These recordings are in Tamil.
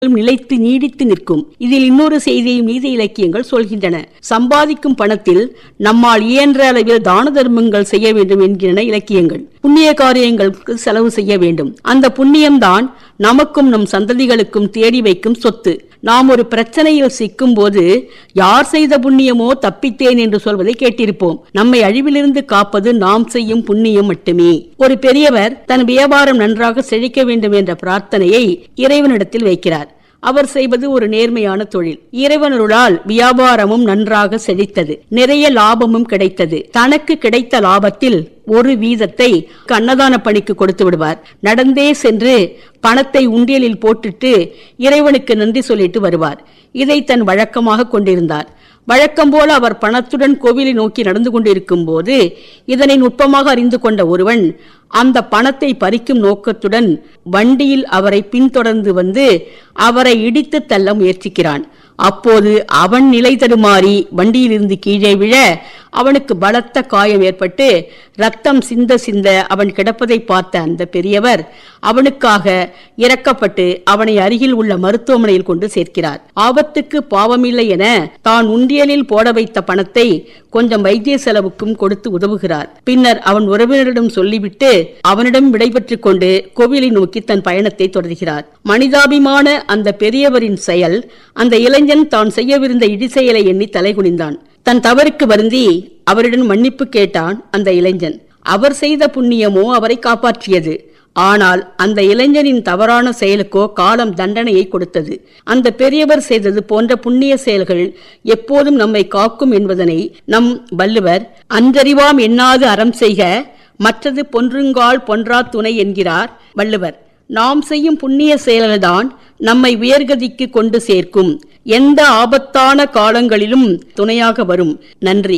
நிலைத்து நீடித்து நிற்கும் இதில் இன்னொரு செய்தியை நீதி இலக்கியங்கள் சொல்கின்றன சம்பாதிக்கும் பணத்தில் நம்மால் இயன்ற அளவில் தான தர்மங்கள் செய்ய வேண்டும் என்கின்றன இலக்கியங்கள் புண்ணிய காரியங்களுக்கு செலவு செய்ய வேண்டும் அந்த புண்ணியம்தான் நமக்கும் நம் சந்ததிகளுக்கும் தேடி வைக்கும் சொத்து நாம் ஒரு பிரச்சனையில் சிக்கும் போது யார் செய்த புண்ணியமோ தப்பித்தேன் என்று சொல்வதை கேட்டிருப்போம் நம்மை அழிவிலிருந்து காப்பது நாம் செய்யும் புண்ணியம் மட்டுமே ஒரு பெரியவர் தன் வியாபாரம் நன்றாக செழிக்க வேண்டும் என்ற பிரார்த்தனையை இறைவனிடத்தில் வைக்கிறார் அவர் செய்வது ஒரு நேர்மையான தொழில் இறைவனருளால் வியாபாரமும் நன்றாக செழித்தது நிறைய லாபமும் கிடைத்தது தனக்கு கிடைத்த லாபத்தில் ஒரு வீதத்தை அன்னதான பணிக்கு கொடுத்து விடுவார் நடந்தே சென்று பணத்தை உண்டியலில் போட்டுட்டு இறைவனுக்கு நன்றி சொல்லிட்டு வருவார் இதை தன் வழக்கமாக கொண்டிருந்தார் வழக்கம் போல அவர் பணத்துடன் கோவிலை நோக்கி நடந்து கொண்டிருக்கும் போது இதனை நுட்பமாக அறிந்து கொண்ட ஒருவன் அந்த பணத்தை பறிக்கும் நோக்கத்துடன் வண்டியில் அவரை பின்தொடர்ந்து வந்து அவரை இடித்து தள்ள முயற்சிக்கிறான் அப்போது அவன் நிலை தடுமாறி வண்டியிலிருந்து கீழே விழ அவனுக்கு பலத்த காயம் ஏற்பட்டு ரத்தம் சிந்த சிந்த அவன் கிடப்பதை பார்த்த அந்த பெரியவர் அவனுக்காக இறக்கப்பட்டு அவனை அருகில் உள்ள மருத்துவமனையில் கொண்டு சேர்க்கிறார் ஆபத்துக்கு பாவமில்லை என தான் உண்டியலில் போட வைத்த பணத்தை கொஞ்சம் வைத்திய செலவுக்கும் கொடுத்து உதவுகிறார் பின்னர் அவன் உறவினரிடம் சொல்லிவிட்டு அவனிடம் விடைபெற்றுக் கொண்டு கோவிலை நோக்கி தன் பயணத்தை தொடர்கிறார் மனிதாபிமான அந்த பெரியவரின் செயல் அந்த இளைஞன் தான் செய்யவிருந்த இடிசெயலை எண்ணி தலைகுனிந்தான் தன் தவறுக்கு வருந்தி அவரிடம் மன்னிப்பு கேட்டான் அந்த இளைஞன் அவர் செய்த புண்ணியமோ அவரை காப்பாற்றியது ஆனால் அந்த இளைஞனின் தவறான செயலுக்கோ காலம் தண்டனையை கொடுத்தது அந்த பெரியவர் செய்தது போன்ற புண்ணிய செயல்கள் எப்போதும் நம்மை காக்கும் என்பதனை நம் வள்ளுவர் அன்றறிவாம் எண்ணாது அறம் செய்க மற்றது பொன்றுங்கால் பொன்றா துணை என்கிறார் வள்ளுவர் நாம் செய்யும் புண்ணிய செயல்கள்தான் நம்மை உயர்கதிக்கு கொண்டு சேர்க்கும் எந்த ஆபத்தான காலங்களிலும் துணையாக வரும் நன்றி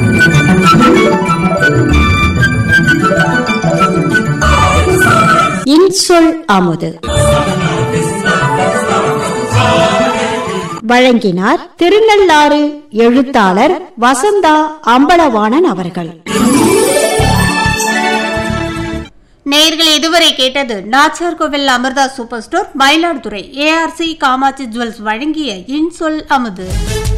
இன்சொல் அமுது வழங்கினார் திருநள்ளாறு எழுத்தாளர் வசந்தா அம்பலவாணன் அவர்கள் நேயர்கள் இதுவரை கேட்டது Nachiyar Kovil Amirtha super store Mayiladuthurai ARC Kamatchi jewels வழங்கிய இன்சொல் அமுது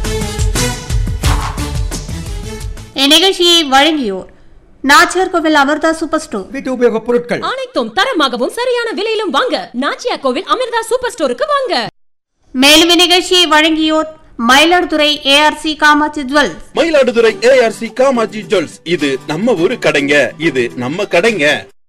இந்நிகழ்ச்சியை வழங்கியோர் நாச்சியார் கோவில் அமிர்தா சூப்பர் ஸ்டோர் வீட்டு உபயோகப் பொருட்கள் அனைத்தும் தரமாகவும் சரியான விலையிலும் வாங்க நாச்சியா கோவில் அமிர்தா சூப்பர் ஸ்டோருக்கு வாங்க மேலும் இந்நிகழ்ச்சியை வழங்கியோர் Mayiladuthurai ARC Kamatchi jewels Mayiladuthurai ARC Kamaji jewels இது நம்ம ஊரு கடைங்க இது நம்ம கடைங்க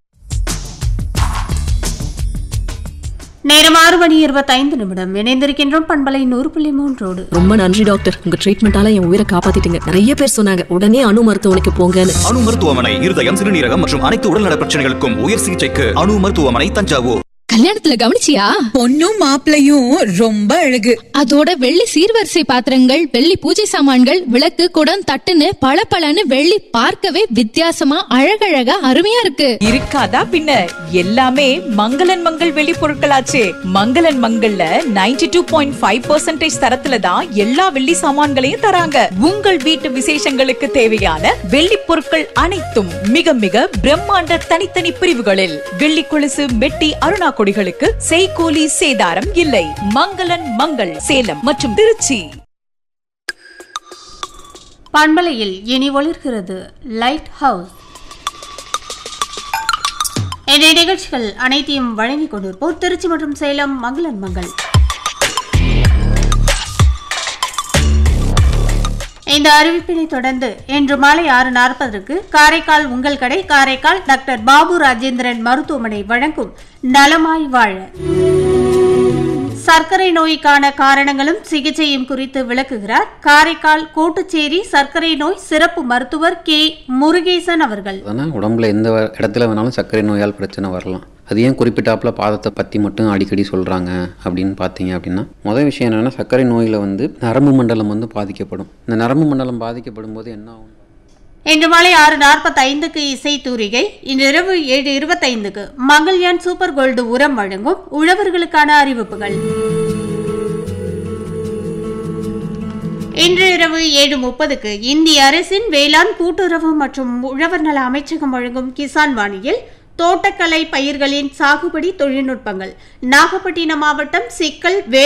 நேரம் ஆறு மணி இருபத்தைந்து நிமிடம் இணைந்திருக்கின்றோம் பண்பலை நூறு புள்ளி மூன்றோடு ரொம்ப நன்றி டாக்டர் உங்க ட்ரீட்மெண்டால என் உயிரை காப்பாத்திட்டீங்க நிறைய பேர் சொன்னாங்க உடனே அணு மருத்துவமனைக்கு போங்கன்னு அணு மருத்துவமனை இருதயம் சிறுநீரகம் மற்றும் அனைத்து உடல்நல பிரச்சனைகளுக்கும் உயர் சிகிச்சைக்கு அணு மருத்துவமனை தஞ்சாவூர் கல்யாணத்துல கவனிச்சியா பொண்ணும் மாப்பிளையும் ரொம்ப அழகு அதோட வெள்ளி சீர்வரிசை பாத்திரங்கள் வெள்ளி பூஜை சாமான்கள் விளக்கு குடம் தட்டுன்னு பளபளன்னு வெள்ளி பார்க்கவே வித்தியாசமா அழகழகா அருமையா இருக்கு இருக்காதா பின்ன எல்லாமே மங்களன் மங்கள் வெளி பொருட்களாச்சே மங்களன் மங்கள்ல 92.5% டூ பாயிண்ட் ஃபைவ் தரத்துல தான் எல்லா வெள்ளி சாமான்களையும் தராங்க உங்கள் வீட்டு விசேஷங்களுக்கு தேவையான வெள்ளி பொருட்கள் அனைத்தும் மிக மிக பிரம்மாண்ட தனித்தனி பிரிவுகளில் வெள்ளி கொலுசு மெட்டி அருணா கொடிகளுக்கு செய்கூலி சேதாரம் இல்லை மங்களன் மங்கள் சேலம் மற்றும் திருச்சி பண்பலையில் இனி ஒளிர்கிறது லைட் ஹவுஸ் இந்த நிகழ்ச்சிகள் அனைத்தையும் வழங்கிக் கொண்டிருப்போர் திருச்சி மற்றும் சேலம் மங்களன் மங்கள் இந்த அறிவிப்பினை தொடர்ந்து இன்று மாலை ஆறு நாற்பதற்கு காரைக்கால் உங்கள் கடை காரைக்கால் டாக்டர் பாபு ராஜேந்திரன் மருத்துவமனை வழங்கும் நலமாய் வாழ சர்க்கரை நோய்க்கான காரணங்களும் சிகிச்சையும் குறித்து விளக்குகிறார் காரைக்கால் கோட்டுச்சேரி சர்க்கரை நோய் சிறப்பு மருத்துவர் கே முருகேசன் அவர்கள் அதனால் உடம்புல எந்த வ- இடத்துல வேணாலும் சர்க்கரை நோயால் பிரச்சனை வரலாம் அது ஏன் குறிப்பிட்டாப்புல பாதத்தை பற்றி மட்டும் அடிக்கடி சொல்கிறாங்க அப்படின்னு பார்த்தீங்க அப்படின்னா முதல் விஷயம் என்னென்னா சர்க்கரை நோயில் வந்து நரம்பு மண்டலம் வந்து பாதிக்கப்படும் இந்த நரம்பு மண்டலம் பாதிக்கப்படும் போது என்ன ஆகும் இன்று மாலை ஆறு நாற்பத்தைந்துக்கு இசை தூரிகை இன்று இரவு ஏழு இருபத்தைந்துக்கு மங்கள்யான் சூப்பர் கோல்டு உரம் வழங்கும் உழவர்களுக்கான அறிவிப்புகள் இன்று இரவு ஏழு முப்பதுக்கு இந்திய அரசின் வேளாண் கூட்டுறவு மற்றும் உழவர் நல அமைச்சகம் வழங்கும் கிசான் வாணியில் தோட்டக்கலை பயிர்களின் சாகுபடி தொழில்நுட்பங்கள் நாகப்பட்டினம் மாவட்டம் சிக்கல் வே